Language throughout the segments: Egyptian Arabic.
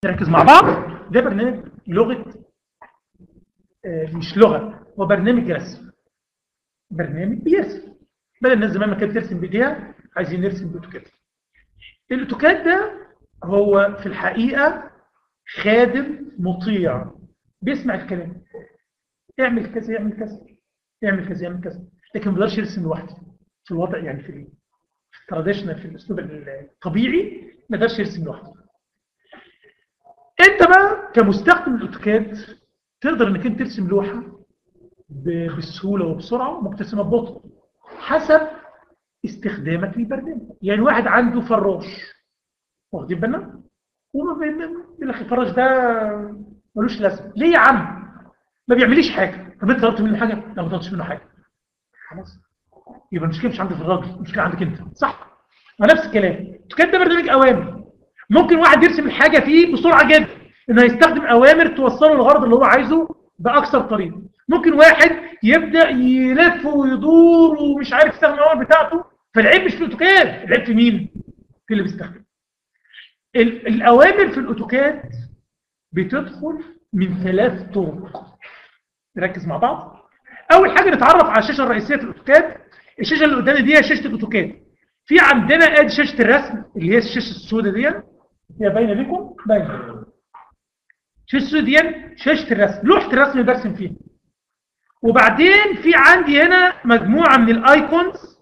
نركز مع بعض ده برنامج لغه آه، مش لغه هو برنامج رسم برنامج بيرسم بدل الناس زمان ما كانت ترسم بايديها عايزين نرسم باوتوكاد الاوتوكاد ده هو في الحقيقه خادم مطيع بيسمع الكلام اعمل كذا يعمل كذا اعمل كذا يعمل كذا لكن ما بيقدرش يرسم لوحده في الوضع يعني في التراديشنال في الاسلوب الطبيعي ما يقدرش يرسم لوحده انت بقى كمستخدم الاوتوكاد تقدر انك انت ترسم لوحه ب- بسهوله وبسرعه وممكن ترسمها ببطء حسب استخدامك للبرنامج يعني واحد عنده فراش واخدين بالنا وما بين بالاخر الفراش ده ملوش لازمه ليه يا عم ما بيعمليش حاجه طب انت طلبت منه حاجه لا ما طلبتش منه حاجه خلاص يبقى المشكله مش عندي في الراجل المشكله عندك انت صح ما نفس الكلام كان ده برنامج اوامر ممكن واحد يرسم الحاجه فيه بسرعه جدا انه يستخدم اوامر توصله للغرض اللي هو عايزه باكثر طريقه ممكن واحد يبدا يلف ويدور ومش عارف يستخدم الاوامر بتاعته فالعيب مش في الاوتوكاد العيب في مين في اللي بيستخدم ال- الاوامر في الاوتوكاد بتدخل من ثلاث طرق نركز مع بعض اول حاجه نتعرف على الشاشه الرئيسيه في الاوتوكاد الشاشه اللي قدامي دي هي شاشه الاوتوكاد في عندنا ادي شاشه الرسم اللي هي الشاشه السوداء دي هي باينه لكم باينه الشاشه السوداء دي شاشه الرسم لوحه الرسم اللي برسم فيها وبعدين في عندي هنا مجموعه من الايكونز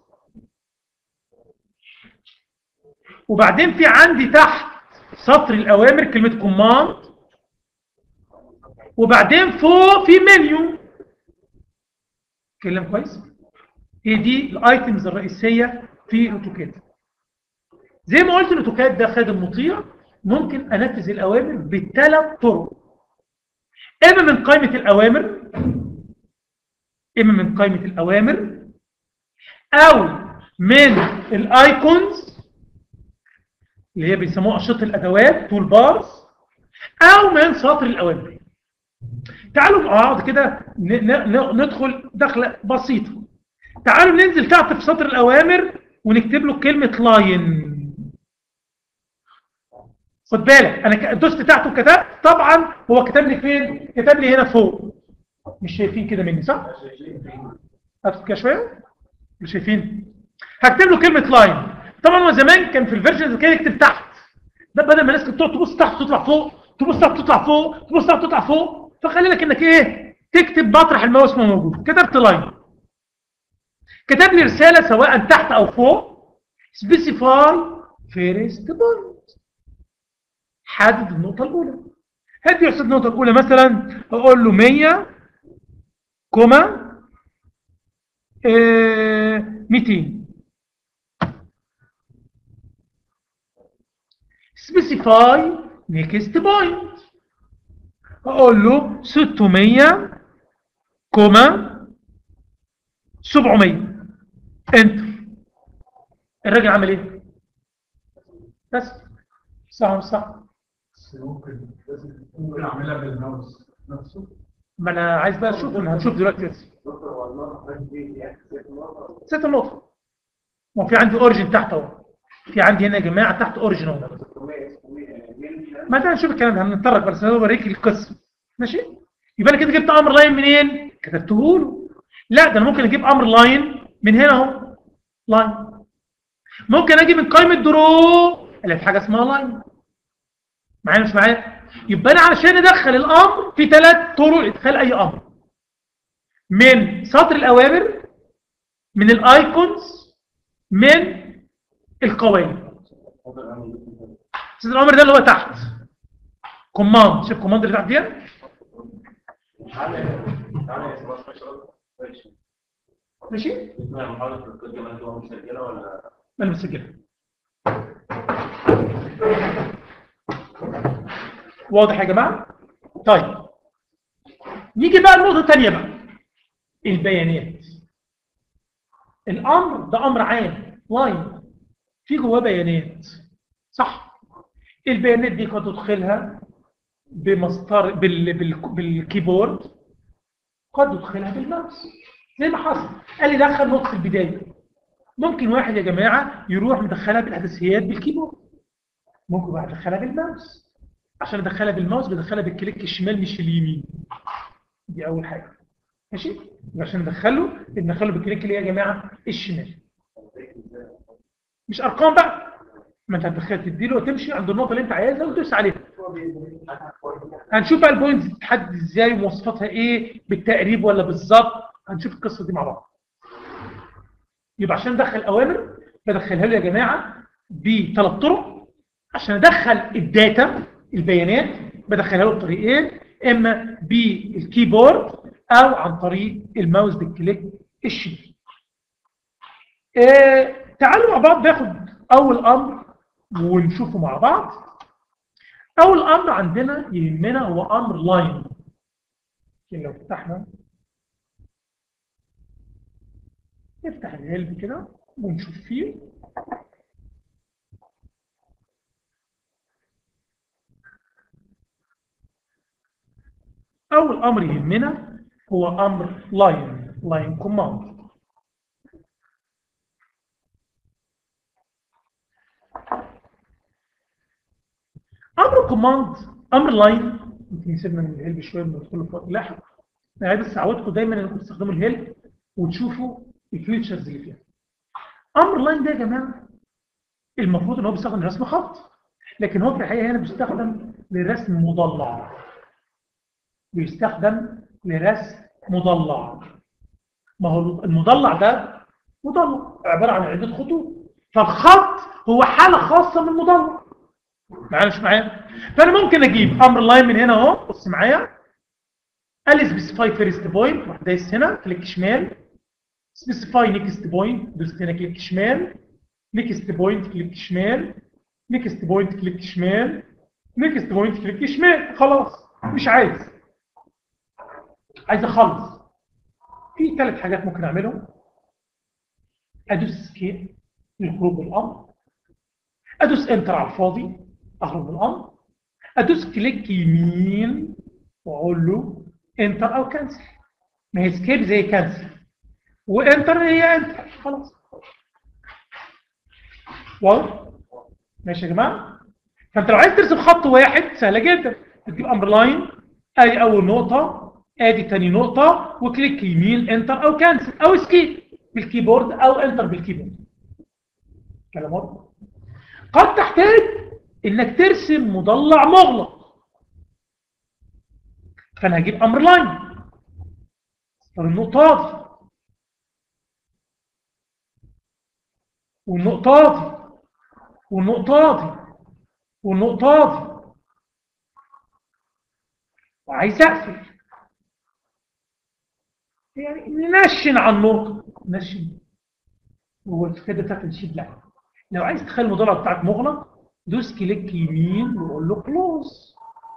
وبعدين في عندي تحت سطر الاوامر كلمه كوماند وبعدين فوق في منيو كلام كويس هي دي الايتمز الرئيسيه في الاوتوكاد زي ما قلت الاوتوكاد ده خادم مطيع ممكن انفذ الاوامر بثلاث طرق اما من قائمه الاوامر اما من قائمه الاوامر او من الايكونز اللي هي بيسموها اشرطه الادوات تول بارز او من سطر الاوامر تعالوا مع بعض كده ن- ن- ندخل دخله بسيطه تعالوا ننزل تحت في سطر الاوامر ونكتب له كلمه لاين خد بالك انا ك- دوست تحت وكتبت طبعا هو كتب لي فين كتب لي هنا فوق مش شايفين كده مني صح هاتوا كده شويه مش شايفين هكتب له كلمه لاين طبعا هو زمان كان في الفيرجنز كان يكتب تحت ده بدل ما الناس كانت تقعد تبص تحت تطلع فوق تبص تحت تطلع فوق تبص تحت تطلع فوق فخلي لك انك ايه تكتب مطرح الماوس ما موجود كتبت لاين كتب لي رساله سواء تحت او فوق سبيسيفاي فيرست بوينت حدد النقطه الاولى هدي يحسب النقطه الاولى مثلا اقول له 100 كوما آه 200 سبيسيفاي نيكست بوينت اقول له 600 كوما 700 انتر الراجل عمل ايه بس صح ولا مش صح بس ممكن لازم ممكن اعملها بالماوس نفسه ما انا عايز بقى اشوف انا هنشوف دلوقتي بس دكتور والله حضرتك دي يعني ست مرات ست نقطة ما في عندي اوريجن تحت اهو في عندي هنا يا جماعة تحت اوريجن اهو 600 600 ملي ما ده نشوف الكلام ده هنتطرق بس انا بوريك القسم ماشي يبقى انا كده جبت امر لاين منين كتبته له لا ده انا ممكن اجيب امر لاين من هنا اهو لاين ممكن اجي من قائمه درو اللي في حاجه اسمها لاين معايا مش معايا يبقى انا علشان ادخل الامر في ثلاث طرق ادخال اي امر من سطر الاوامر من الايكونز من القوائم سطر الامر ده اللي هو تحت كوماند شوف كوماند اللي تحت دي ماشي انا مسجلها واضح يا جماعه طيب نيجي بقى لنقطه ثانيه بقى البيانات الامر ده امر عام لاين في جواه بيانات صح البيانات دي قد تدخلها بمسطر بال... بال... بالكيبورد قد تدخلها بالماوس زي ما حصل قال لي دخل نقطه البدايه ممكن واحد يا جماعه يروح مدخلها بالاحداثيات بالكيبورد ممكن واحد يدخلها بالماوس عشان ادخلها بالماوس بدخلها بالكليك الشمال مش اليمين دي اول حاجه ماشي يبقى عشان ندخله ندخله بالكليك اللي هي يا جماعه الشمال مش ارقام بقى ما انت هتدخل تديله وتمشي عند النقطه اللي انت عايزها وتدوس عليها هنشوف بقى البوينتس بتتحدد ازاي ومواصفاتها ايه بالتقريب ولا بالظبط هنشوف القصه دي مع بعض يبقى عشان ادخل اوامر بدخلها له يا جماعه بثلاث طرق عشان ادخل الداتا البيانات بدخلها له بطريقين اما بالكيبورد او عن طريق الماوس بالكليك الشمال آه تعالوا مع بعض ناخد اول امر ونشوفه مع بعض اول امر عندنا يهمنا هو امر لاين لو فتحنا نفتح الهيلب كده ونشوف فيه اول امر يهمنا هو امر لاين لاين كوماند امر كوماند امر لاين يمكن سيبنا من الهيلب شويه ندخل في وقت لاحق انا عايز بس اعودكم دايما انكم تستخدموا الهيلب وتشوفوا الفيتشرز اللي فيها امر لاين ده يا جماعه المفروض ان هو بيستخدم رسم خط لكن هو في الحقيقه هنا بيستخدم لرسم مضلع بيستخدم لرسم مضلع ما هو المضلع ده مضلع عباره عن عده خطوط فالخط هو حاله خاصه من المضلع معايا مش معايا فانا ممكن اجيب امر لاين من هنا اهو بص معايا قال لي سبيسيفاي فيرست بوينت راح دايس هنا كليك شمال سبيسيفاي نيكست بوينت دوست هنا كليك شمال نيكست بوينت كليك شمال نيكست بوينت كليك شمال نيكست بوينت كليك شمال خلاص مش عايز عايز اخلص في ثلاث حاجات ممكن اعملهم ادوس سكيب للخروج من الامر ادوس انتر على الفاضي اخرج من الامر ادوس كليك يمين واقول له انتر او كنسل ما هي سكيب زي كنسل وانتر هي انتر خلاص واو ماشي يا جماعه فانت لو عايز ترسم خط واحد سهله جدا تجيب امر لاين ادي اول نقطه ادي تاني نقطه وكليك يمين انتر او كنسل او سكيب بالكيبورد او انتر بالكيبورد كلام واضح قد تحتاج انك ترسم مضلع مغلق فانا هجيب امر لاين طب النقطه دي والنقطه دي والنقطه دي والنقطه دي وعايز اقفل يعني ننشن على النقطه نشن هو الكده بتاعت الشيت لا لو عايز تخلي المضلع بتاعك مغلق دوس كليك يمين وقول له كلوز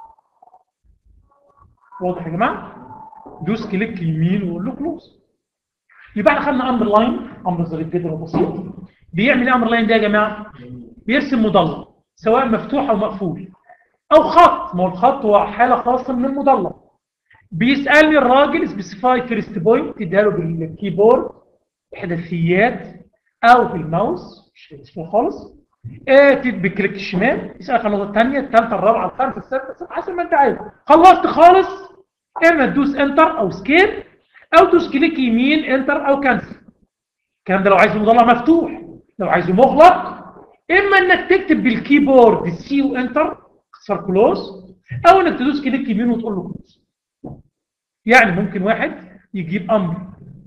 واضح يا جماعه دوس كليك يمين وقول له كلوز يبقى احنا خدنا امر لاين امر ظريف جدا وبسيط بيعمل ايه امر لاين ده يا جماعه بيرسم مضلع سواء مفتوح او مقفول او خط ما هو الخط هو حاله خاصه من المضلع بيسالني الراجل سبيسيفاي فيرست بوينت تديها له بالكيبورد احداثيات او بالماوس مش اسمه خالص ايه بالكليك الشمال يسالك النقطه الثانيه الثالثه الرابعه الخامسه السادسه السابعه حسب ما انت عايز خلصت خالص اما تدوس انتر او سكيب او تدوس كليك يمين انتر او كنسل الكلام ده لو عايز المضلع مفتوح لو عايزه مغلق اما انك تكتب بالكيبورد سي وانتر اختصار كلوز او انك تدوس كليك يمين وتقول له كلوز يعني ممكن واحد يجيب امر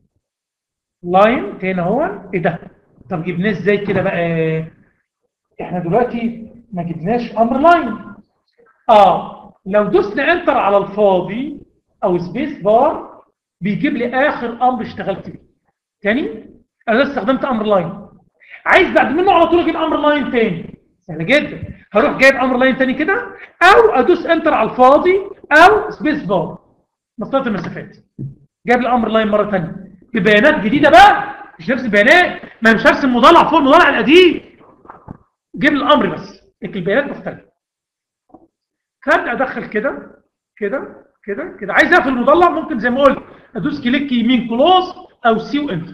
لاين تاني اهو ايه ده طب جبناه ازاي كده بقى احنا دلوقتي ما جبناش امر لاين اه لو دوسنا انتر على الفاضي او سبيس بار بيجيب لي اخر امر اشتغلت بيه تاني انا استخدمت امر لاين عايز بعد منه على طول اجيب امر لاين تاني سهل جدا هروح جايب امر لاين تاني كده او ادوس انتر على الفاضي او سبيس بار مسطره المسافات جاب لي امر لاين مره ثانيه ببيانات جديده بقى مش نفس البيانات ما مش هرسم مضلع فوق المضلع القديم جيب لي الامر بس لكن البيانات مختلفه فابدا ادخل كده كده كده كده عايز اقفل المضلع ممكن زي ما قلت ادوس كليك يمين كلوز او سي وانتر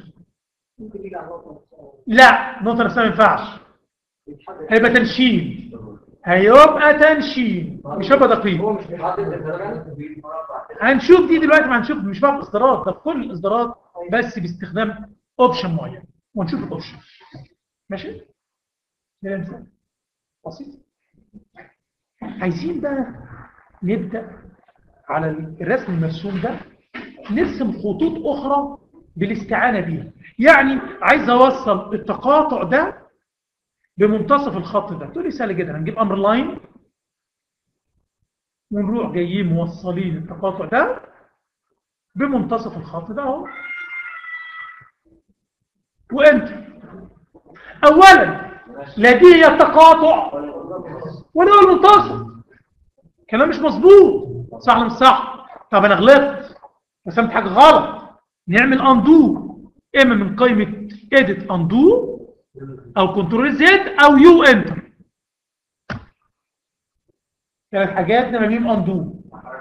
لا النقطه نفسها ما ينفعش هيبقى تنشيل هيبقى تنشين مش هيبقى دقيق هو مش بيحدد الدرجة هنشوف دي دلوقتي ما هنشوف مش بقى في الاصدارات ده في كل الاصدارات بس باستخدام اوبشن معين ونشوف الاوبشن ماشي ده مثال بسيط عايزين بقى نبدا على الرسم المرسوم ده نرسم خطوط اخرى بالاستعانه بيها يعني عايز اوصل التقاطع ده بمنتصف الخط ده تقول لي سهل جدا هنجيب امر لاين ونروح جايين موصلين التقاطع ده بمنتصف الخط ده اهو وانت اولا لا دي هي التقاطع ولا هو المنتصف كلام مش مظبوط صح ولا مش صح طب انا غلطت رسمت حاجه غلط نعمل اندو اما من قائمه اديت اندو او كنترول زد او يو انتر ثلاث حاجات نعمل اندو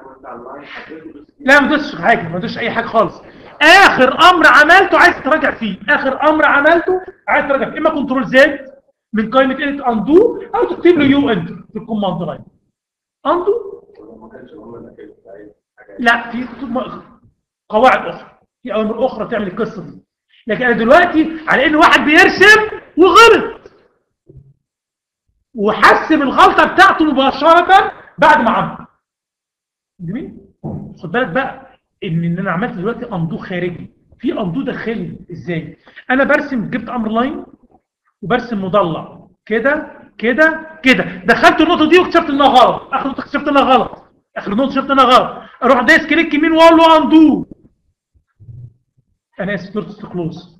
لا ما دوسش حاجه ما دوسش اي حاجه خالص اخر امر عملته عايز تراجع فيه اخر امر عملته عايز تراجع فيه اما كنترول زد من قائمه اديت اندو او تكتب له يو انتر في الكوماند لاين اندو لا في قواعد اخرى في اوامر اخرى تعمل القصه دي لكن انا دلوقتي على ان واحد بيرسم وغلط وحسم الغلطه بتاعته مباشره بعد ما عمل جميل خد بالك بقى ان ان انا عملت دلوقتي اندو خارجي في اندو داخلي ازاي انا برسم جبت امر لاين وبرسم مضلع كده كده كده دخلت النقطه دي واكتشفت انها غلط اخر نقطه اكتشفت انها غلط اخر نقطه اكتشفت انها غلط اروح دايس كليك يمين واقول له اندو انا اسف دورت كلوز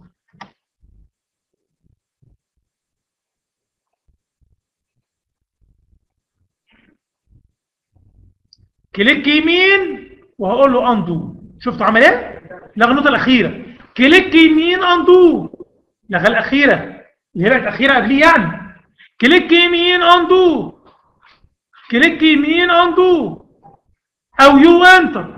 كليك يمين وهقول له اندو شفتوا عمل ايه لغى النقطه الاخيره كليك يمين اندو لغى الاخيره اللي هي بقت الاخيره قبليه يعني كليك يمين اندو كليك يمين اندو او يو انتر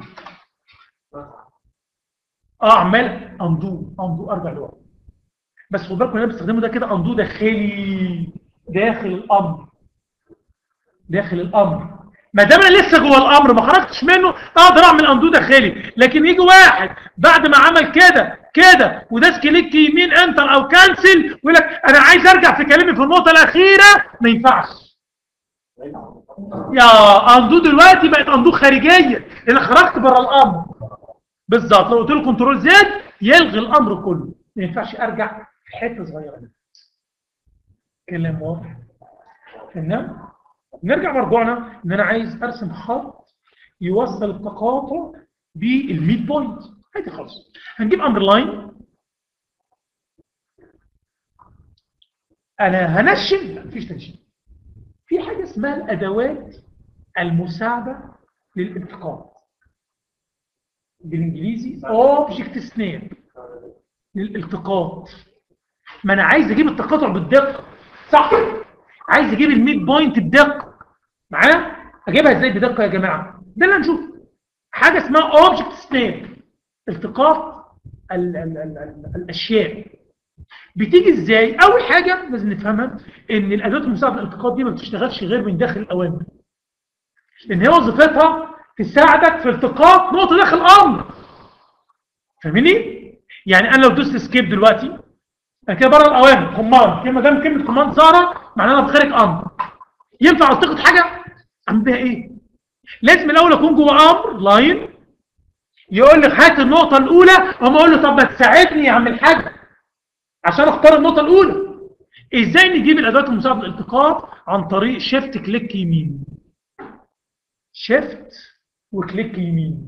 اه عمال اندو اندو ارجع لورا بس خد بالكم انا بستخدمه ده كده اندو داخلي داخل الامر داخل الامر ما دام انا لسه جوه الامر ما خرجتش منه اقدر اعمل اندو داخلي لكن يجي واحد بعد ما عمل كده كده وداس كليك يمين انتر او كانسل ويقول لك انا عايز ارجع في كلامي في النقطه الاخيره ما ينفعش يا اندو دلوقتي بقت اندو خارجيه لان خرجت بره الامر بالظبط لو قلت له كنترول زد يلغي الامر كله ما ينفعش ارجع في حته صغيره منه كلام واضح تمام نرجع مرجوعنا ان انا عايز ارسم خط يوصل التقاطع بالميد بوينت عادي خالص هنجيب امر لاين انا هنشن لا مفيش تنشين في حاجه اسمها الادوات المساعده للالتقاط بالانجليزي اوبجكت سناب للالتقاط ما انا عايز اجيب التقاطع بالدقه صح عايز اجيب الميد بوينت بدقه معايا اجيبها ازاي بدقه يا جماعه ده اللي هنشوف حاجه اسمها اوبجكت سناب التقاط ال ال ال ال الاشياء بتيجي ازاي اول حاجه لازم نفهمها ان الادوات المساعده للالتقاط دي ما بتشتغلش غير من داخل الاوامر لان هي وظيفتها تساعدك في التقاط نقطه داخل الامر فاهمني يعني انا لو دوست سكيب دلوقتي انا كده بره الاوامر كوماند ما دام كلمه كوماند ظهرت معناها انا بخارج امر ينفع التقط حاجه اعمل بيها ايه لازم الاول اكون جوه امر لاين يقول لك هات النقطه الاولى اقوم اقول له طب ما تساعدني اعمل حاجه عشان اختار النقطه الاولى ازاي نجيب الادوات المساعده للالتقاط عن طريق شيفت كليك يمين شيفت وكليك يمين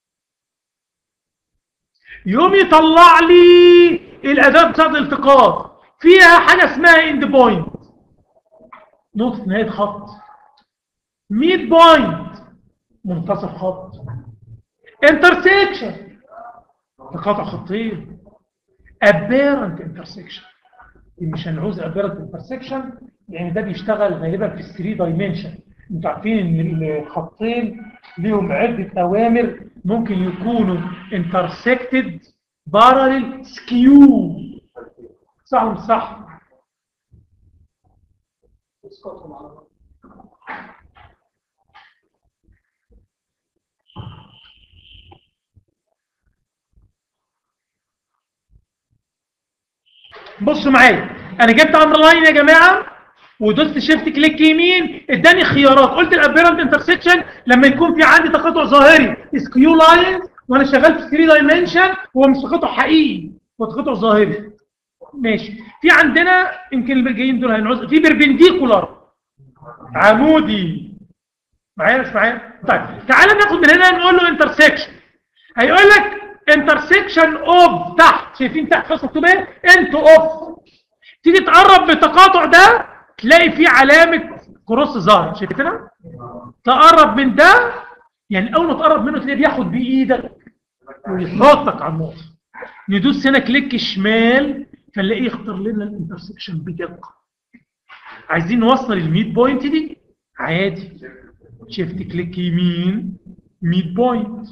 يوم يطلع لي الاداه بتاعت الالتقاط فيها حاجه اسمها اند بوينت نقطه نهايه خط ميد بوينت منتصف خط انترسكشن تقاطع خطين ابيرنت انترسكشن مش هنعوز ابيرنت انترسكشن يعني ده بيشتغل غالبا في 3 دايمنشن انتوا عارفين ان الخطين ليهم عده اوامر ممكن يكونوا intersected parallel skew صح ولا مش صح بصوا معايا انا جبت امر لاين يا جماعه ودوست شيفت كليك يمين اداني خيارات قلت الابيرنت انترسكشن لما يكون في عندي تقاطع ظاهري سكيو لاين وانا شغال في 3 دايمنشن هو مش تقاطع حقيقي هو تقاطع ظاهري ماشي في عندنا يمكن اللي جايين دول هنعوز في بيربنديكولار عمودي معايا مش معايا طيب تعالى ناخد من هنا نقول له انترسكشن هيقول لك انترسكشن اوف تحت شايفين تحت خلاص مكتوب ايه انت اوف تيجي تقرب من التقاطع ده تلاقي فيه علامه كروس ظاهر شايفينها تقرب من ده يعني اول ما تقرب منه تلاقيه بياخد بايدك ويضغطك على النقطه ندوس هنا كليك شمال فنلاقيه يختار لنا الانترسكشن بدقه عايزين نوصل الميد بوينت دي عادي شيفت كليك يمين ميد بوينت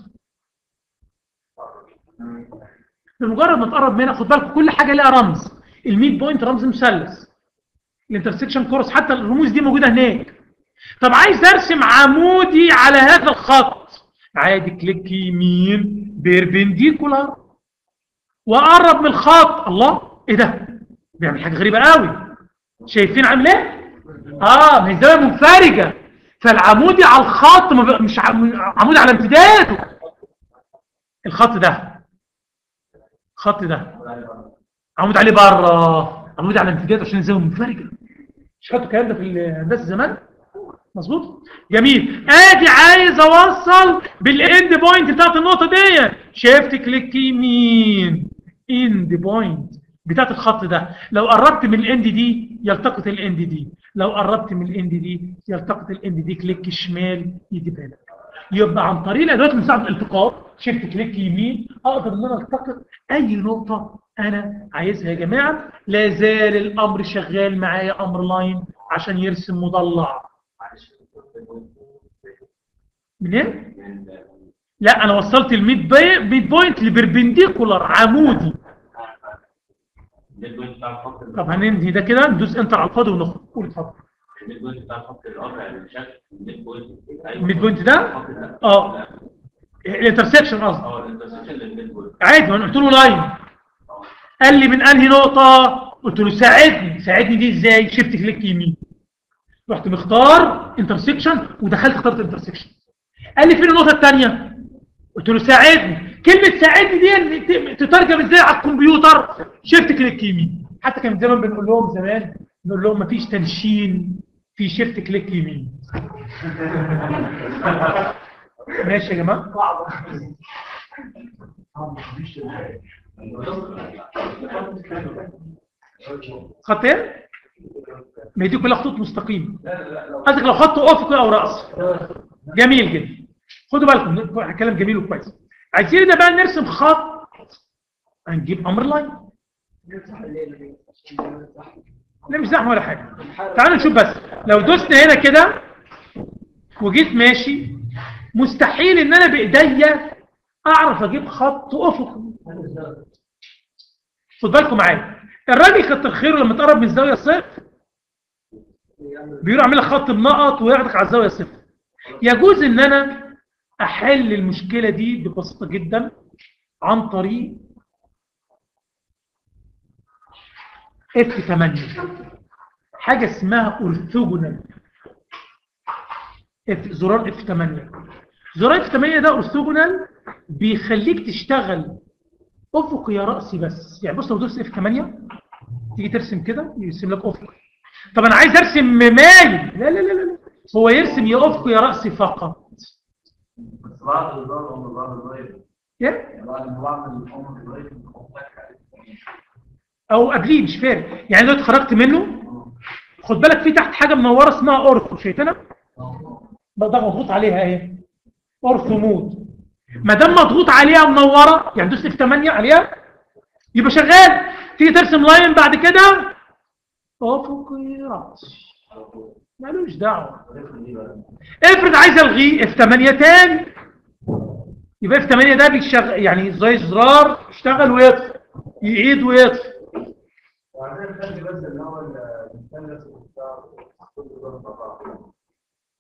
بمجرد ما تقرب منها خد بالك كل حاجه لها رمز الميد بوينت رمز مثلث الانترسكشن كورس حتى الرموز دي موجوده هناك طب عايز ارسم عمودي على هذا الخط عادي كليك يمين بيربنديكولار واقرب من الخط الله ايه ده بيعمل حاجه غريبه قوي شايفين عامل ايه اه ما هي زاويه منفرجه فالعمودي على الخط ما بي- مش عم- عمودي على امتداده الخط ده الخط ده عمود عليه بره عمود على امتداده عشان الزاويه منفرجه مش خدتوا الكلام ده في الهندسه زمان مظبوط جميل ادي عايز اوصل بالاند بوينت بتاعت النقطه دي شيفت كليك يمين اند بوينت بتاعت الخط ده لو قربت من الاند دي يلتقط الاند دي لو قربت من الاند دي يلتقط الاند دي كليك شمال يجيبها لك يبقى عن طريق الادوات المساعده الالتقاط شيفت كليك يمين اقدر ان انا التقط اي نقطه انا عايزها يا جماعه لا زال الامر شغال معايا امر لاين عشان يرسم مضلع منين؟ لا انا وصلت الميد بي- ميد بوينت لبربنديكولار عمودي الميد بتاع الخط طب هننهي ده كده ندوس انتر على الفاضي ونخرج قول اتفضل الميد بتاع الخط القطع اللي شكل الميد بوينت الميد بوينت ده الخط ده اه الانترسكشن قصدي اه الانترسكشن للميد بوينت عادي وانا قلت له لاين قال لي من انهي نقطه قلت له ساعدني ساعدني دي ازاي شيفت كليك يمين رحت مختار انترسكشن ودخلت اخترت انترسكشن قال لي فين النقطه الثانيه قلت له ساعدني كلمه ساعدني دي ت- تترجم ازاي على الكمبيوتر شيفت كليك يمين حتى كان زمان بنقول لهم زمان نقول لهم مفيش تنشين في شيفت كليك يمين ماشي يا جماعه خط ايه ما هي دي كلها خطوط مستقيمه قصدك لو خط افقي او راسي جميل جدا خدوا بالكم كلام جميل وكويس عايزين ده بقى نرسم خط هنجيب امر لاين لا مش زحمه ولا حاجه تعالوا نشوف بس لو دوسنا هنا كده وجيت ماشي مستحيل ان انا بايديا اعرف اجيب خط افقي خد بالكم معايا الراجل كتر خيره لما تقرب من الزاويه صفر بيقول اعمل لك خط بنقط وياخدك على الزاويه صفر يجوز ان انا احل المشكله دي ببساطه جدا عن طريق اف 8 حاجه اسمها اورثوجونال اف زرار اف 8 زرار اف 8 ده اورثوجونال بيخليك تشتغل افقي يا راسي بس يعني بص لو دوست اف 8 تيجي ترسم كده يرسم لك افقي طب انا عايز ارسم مايل لا لا لا لا هو يرسم يا افقي يا راسي فقط بس بعد الظهر هم بعد الظهر ايه بعد ما بعمل الأمر الظهر او قبليه مش فارق يعني دلوقتي خرجت منه خد بالك في تحت حاجه منوره اسمها اورثو شايفينها ده ده مضغوط عليها اهي اورثو مود ما دام مضغوط عليها منوره يعني دوست في 8 عليها يبقى شغال تيجي ترسم لاين بعد كده افقي راسي مالوش دعوه افرض عايز الغيه اف 8 تاني يبقى اف 8 ده بيشغل يعني زي زرار يشتغل ويطفي يعيد ويطفي وبعدين خلي بس اللي هو المثلث وبتاع كل ده طبعا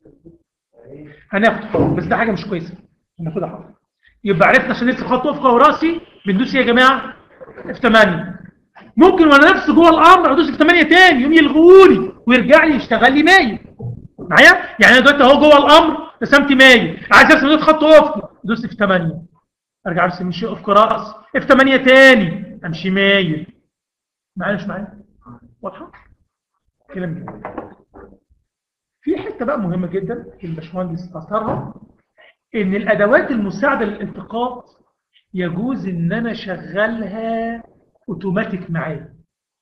هناخد حر بس ده حاجه مش كويسه هناخدها حر يبقى عرفنا عشان نرسم خط افقي وراسي بندوس ايه يا جماعه اف 8 ممكن وانا نفسي جوه الامر ادوس اف 8 تاني يوم يلغوا لي ويرجع لي يشتغل لي مايل معايا يعني انا دلوقتي اهو جوه الامر رسمت مايل عايز ارسم دلوقتي خط افقي ادوس اف 8 ارجع ارسم شيء افقي راس اف 8 تاني امشي مايل معايا مش معايا واضحه كلام جميل في حته بقى مهمه جدا الباشمهندس اثرها ان الادوات المساعده للالتقاط يجوز ان انا اشغلها اوتوماتيك معايا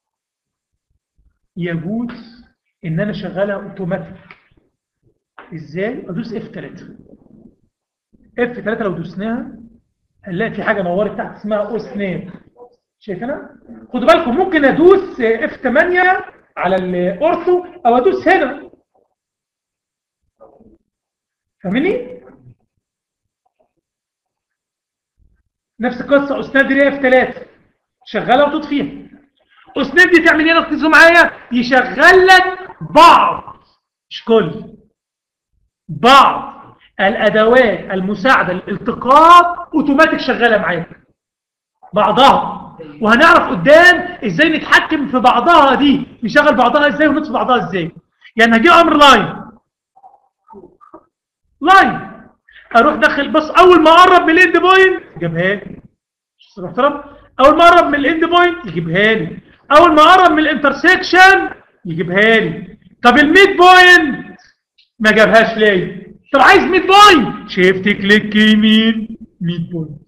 يجوز ان انا اشغلها اوتوماتيك ازاي ادوس اف 3 اف 3 لو دوسناها هنلاقي في حاجه نورت تحت اسمها او سناب شايفينها خدوا بالكم ممكن ادوس اف 8 على الاورثو او ادوس هنا فاهمني نفس القصه اسناد دي اف 3 شغاله وتطفيها اسناد دي تعمل ايه ركزوا معايا يشغل لك بعض مش كل بعض الادوات المساعده للالتقاط اوتوماتيك شغاله معاك بعضها وهنعرف قدام ازاي نتحكم في بعضها دي نشغل بعضها ازاي ونطفي بعضها ازاي يعني هجيب امر لاين لاين اروح داخل بص اول ما اقرب من الاند بوينت يجيبها لي محترم اول ما اقرب من الاند بوينت يجيبها لي اول ما اقرب من الانترسكشن يجيبها لي طب الميد بوينت ما جابهاش ليه طب عايز ميد بوينت شيفت كليك يمين ميد بوينت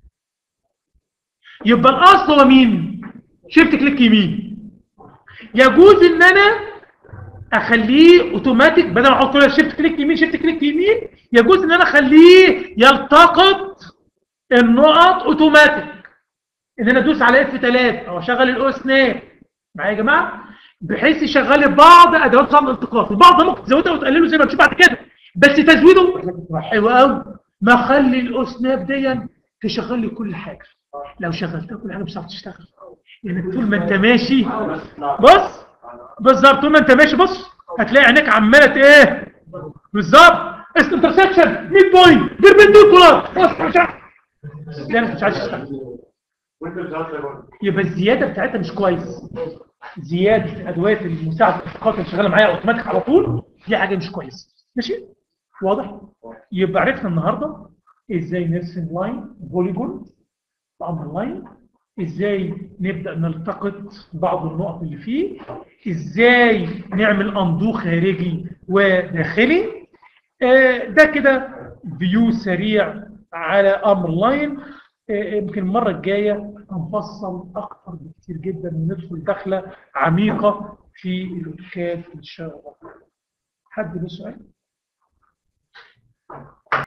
يبقى الاصل هو مين شيفت كليك يمين يجوز ان انا اخليه اوتوماتيك بدل ما احط له شيفت كليك يمين شيفت كليك يمين يجوز ان انا اخليه يلتقط النقط اوتوماتيك ان انا ادوس على اف 3 او اشغل الاو سناب معايا يا جماعه بحيث يشغل لي بعض ادوات صعب الالتقاط البعض ده ممكن تزودها وتقلله زي ما تشوف بعد كده بس تزويده حلو قوي ما اخلي الاو سناب دي تشغل لي كل حاجه لو شغلتها كل حاجه مش هتعرف تشتغل يعني طول ما انت ماشي بص بالظبط طول ما انت ماشي بص هتلاقي عينيك عماله ايه بالظبط انترسكشن 100 بوينت بيربنديكولار بص مش عارف لا مش عايز تشتغل وانت مش عارف برضه يبقى الزياده بتاعتها مش كويس زياده الادوات المساعده في الالتقاط اللي شغاله معايا اوتوماتيك على طول دي حاجه مش كويسه ماشي واضح يبقى عرفنا النهارده ازاي نرسم لاين بوليجون بامر لاين ازاي نبدا نلتقط بعض النقط اللي فيه ازاي نعمل اندو خارجي وداخلي آه، ده كده فيو سريع على امر لاين آه، يمكن المره الجايه هنفصل اكتر بكتير جدا وندخل دخله عميقه في الاوتوكاد ان شاء الله حد له سؤال